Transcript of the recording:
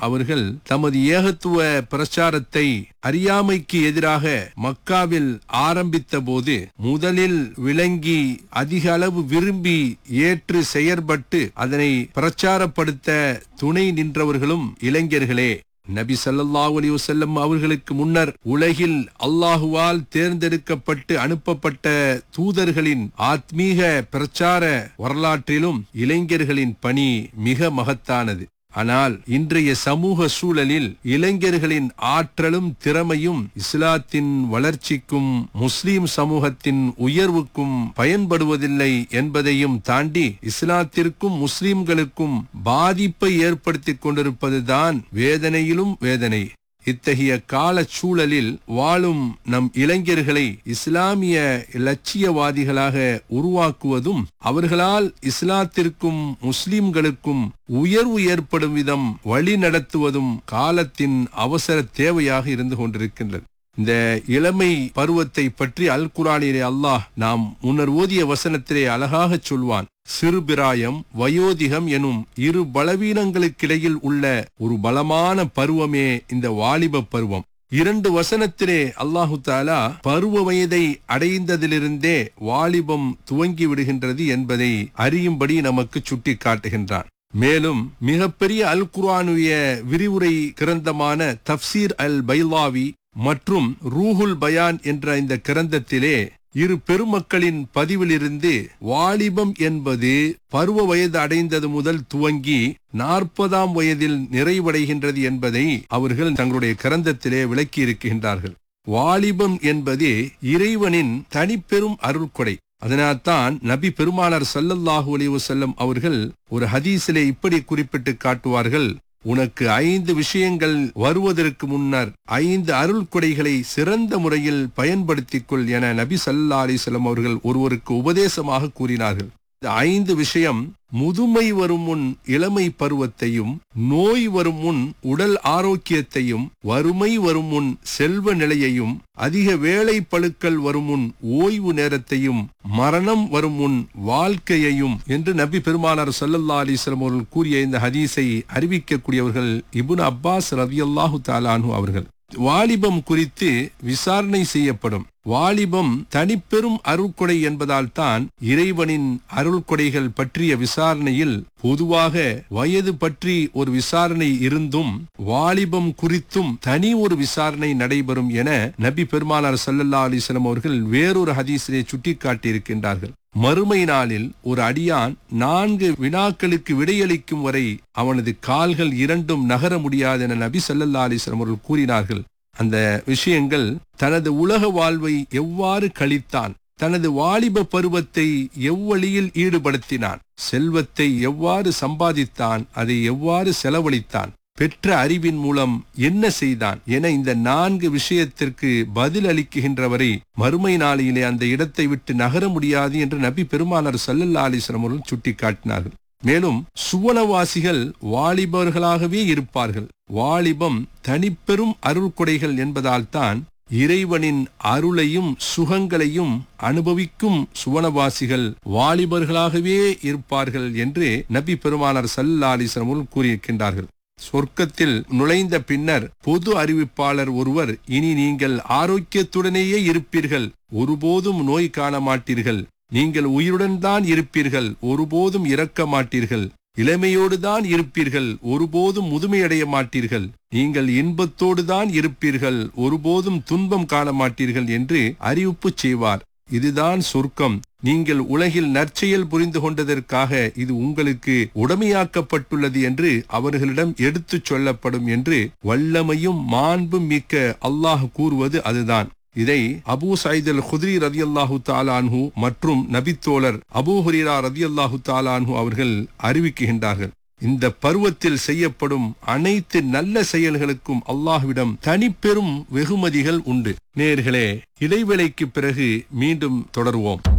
அவர்கள் தமது ஏகத்துவ பிரச்சாரத்தை அறியாமைக்கு எதிராக மக்காவில் ஆரம்பித்த போது முதலில் விளங்கி அதிக அளவு விரும்பி ஏற்று செயற்பட்டு அதனை பிரச்சாரப்படுத்த துணை நின்றவர்களும் இளைஞர்களே நபி ஸல்லல்லாஹு அலைஹி வஸல்லம் அவர்களுக்கு முன்னர் உலகில் அல்லாஹுவால் தேர்ந்தெடுக்கப்பட்டு அனுப்பப்பட்ட தூதர்களின் ஆத்மீக பிரச்சார வரலாற்றிலும் இளைஞர்களின் பணி மிக மகத்தானது ஆனால் இன்றைய சமூக சூழலில் இளைஞர்களின் ஆற்றலும் திறமையும் இஸ்லாத்தின் வளர்ச்சிக்கும் முஸ்லிம் சமூகத்தின் உயர்வுக்கும் பயன்படுவதில்லை என்பதையும் தாண்டி இஸ்லாத்திற்கும் முஸ்லிம்களுக்கும் பாதிப்பை ஏற்படுத்திக் கொண்டிருப்பதுதான் வேதனையிலும் வேதனை இத்தகைய கால சூழலில் வாழும் நம் இளைஞர்களை இஸ்லாமிய இலட்சியவாதிகளாக உருவாக்குவதும் அவர்களால் இஸ்லாத்திற்கும் முஸ்லிம்களுக்கும் உயர்வு ஏற்படும் விதம் வழி நடத்துவதும் காலத்தின் அவசர தேவையாக இருந்து கொண்டிருக்கின்றது இந்த இளமை பருவத்தை பற்றி அல் குரானிலே அல்லாஹ் நாம் முன்னர் ஓதிய வசனத்திலே அழகாக சொல்வான் சிறுபிராயம் வயோதிகம் எனும் இரு பலவீனங்களுக்கிடையில் உள்ள ஒரு பலமான பருவமே இந்த வாலிப பருவம் இரண்டு வசனத்திலே அல்லாஹு தாலா பருவ வயதை அடைந்ததிலிருந்தே வாலிபம் துவங்கி விடுகின்றது என்பதை அறியும்படி நமக்கு சுட்டி காட்டுகின்றான் மேலும் மிகப்பெரிய அல் குர்ஆனுடைய விரிவுரை கிரந்தமான தப்சீர் அல் பைலாவி மற்றும் ரூஹுல் பயான் என்ற இந்த கிரந்தத்திலே இரு பெருமக்களின் பதிவிலிருந்து வாலிபம் என்பது பருவ வயது அடைந்தது முதல் துவங்கி நாற்பதாம் வயதில் நிறைவடைகின்றது என்பதை அவர்கள் தங்களுடைய கிரந்தத்திலே விளக்கி இருக்கின்றார்கள் வாலிபம் என்பது இறைவனின் தனிப்பெரும் அருள்கொடை அதனால்தான் நபி பெருமானார் ஸல்லல்லாஹு அலைஹி வஸல்லம் அவர்கள் ஒரு ஹதீஸிலே இப்படி குறிப்பிட்டு காட்டுவார்கள் உனக்கு ஐந்து விஷயங்கள் வருவதற்கு முன்னர் ஐந்து அருள் கொடைகளை சிறந்த முறையில் பயன்படுத்திக் கொள் என நபி சல்லா அலிஸ்லாம் அவர்கள் ஒருவருக்கு உபதேசமாக கூறினார்கள் இந்த ஐந்து விஷயம் முதுமை வரும் முன் இளமை பருவத்தையும் நோய் வரும் முன் உடல் ஆரோக்கியத்தையும் வறுமை வரும் முன் செல்வ நிலையையும் அதிக வேலை பழுக்கள் வரும் முன் ஓய்வு நேரத்தையும் மரணம் வரும் முன் வாழ்க்கையையும் என்று நபி பெருமானார் சல்லல்லா அலிஸ்லாம் அவர்கள் கூறிய இந்த ஹதீஸை அறிவிக்கக்கூடியவர்கள் இபுன் அப்பாஸ் ரதியல்லாஹு தாலானு அவர்கள் வாலிபம் குறித்து விசாரணை செய்யப்படும் வாலிபம் தனிப்பெரும் அருள்கொடை என்பதால் தான் இறைவனின் அருள்கொடைகள் பற்றிய விசாரணையில் பொதுவாக வயது பற்றி ஒரு விசாரணை இருந்தும் வாலிபம் குறித்தும் தனி ஒரு விசாரணை நடைபெறும் என நபி பெருமானார் சல்லல்லா அலிஸ்லாம் அவர்கள் வேறொரு ஹதீஸிலே சுட்டிக்காட்டியிருக்கின்றார்கள் மறுமை நாளில் ஒரு அடியான் நான்கு வினாக்களுக்கு விடையளிக்கும் வரை அவனது கால்கள் இரண்டும் நகர முடியாது என நபி சல்லல்லா அலிஸ்லாம் அவர்கள் கூறினார்கள் அந்த விஷயங்கள் தனது உலக வாழ்வை எவ்வாறு கழித்தான் தனது வாலிப பருவத்தை எவ்வழியில் ஈடுபடுத்தினான் செல்வத்தை எவ்வாறு சம்பாதித்தான் அதை எவ்வாறு செலவழித்தான் பெற்ற அறிவின் மூலம் என்ன செய்தான் என இந்த நான்கு விஷயத்திற்கு பதில் அளிக்குகின்றவரை மறுமை நாளையிலே அந்த இடத்தை விட்டு நகர முடியாது என்று நபி பெருமானார் சல்லல்லா அலிஸ்லாம் அவர்கள் சுட்டிக்காட்டினார்கள் மேலும் சுவனவாசிகள் வாலிபர்களாகவே இருப்பார்கள் வாலிபம் தனிப்பெரும் அருள்கொடைகள் என்பதால் தான் இறைவனின் அருளையும் சுகங்களையும் அனுபவிக்கும் சுவனவாசிகள் வாலிபர்களாகவே இருப்பார்கள் என்று நபி பெருமானார் சல்லா அலிஸ்லாம் கூறியிருக்கின்றார்கள் சொர்க்கத்தில் நுழைந்த பின்னர் பொது அறிவிப்பாளர் ஒருவர் இனி நீங்கள் ஆரோக்கியத்துடனேயே இருப்பீர்கள் ஒருபோதும் நோய் காண மாட்டீர்கள் நீங்கள் உயிருடன் தான் இருப்பீர்கள் ஒருபோதும் இறக்க மாட்டீர்கள் இளமையோடு தான் இருப்பீர்கள் ஒருபோதும் முதுமையடைய மாட்டீர்கள் நீங்கள் இன்பத்தோடு தான் இருப்பீர்கள் ஒருபோதும் துன்பம் காண மாட்டீர்கள் என்று அறிவிப்பு செய்வார் இதுதான் சொர்க்கம் நீங்கள் உலகில் நற்செயல் புரிந்து கொண்டதற்காக இது உங்களுக்கு உடமையாக்கப்பட்டுள்ளது என்று அவர்களிடம் எடுத்துச் சொல்லப்படும் என்று வல்லமையும் மாண்பும் மிக்க அல்லாஹ் கூறுவது அதுதான் இதை அபூ சைத் அல் குத்ரி ரதி அல்லாஹு தாலான்ஹு மற்றும் நபித்தோழர் அபூ ஹுரீரா ரதி அல்லாஹு தாலான்ஹு அவர்கள் அறிவிக்கின்றார்கள் இந்த பருவத்தில் செய்யப்படும் அனைத்து நல்ல செயல்களுக்கும் அல்லாஹ்விடம் தனிப்பெரும் வெகுமதிகள் உண்டு நேர்களே இடைவேளைக்கு பிறகு மீண்டும் தொடர்வோம்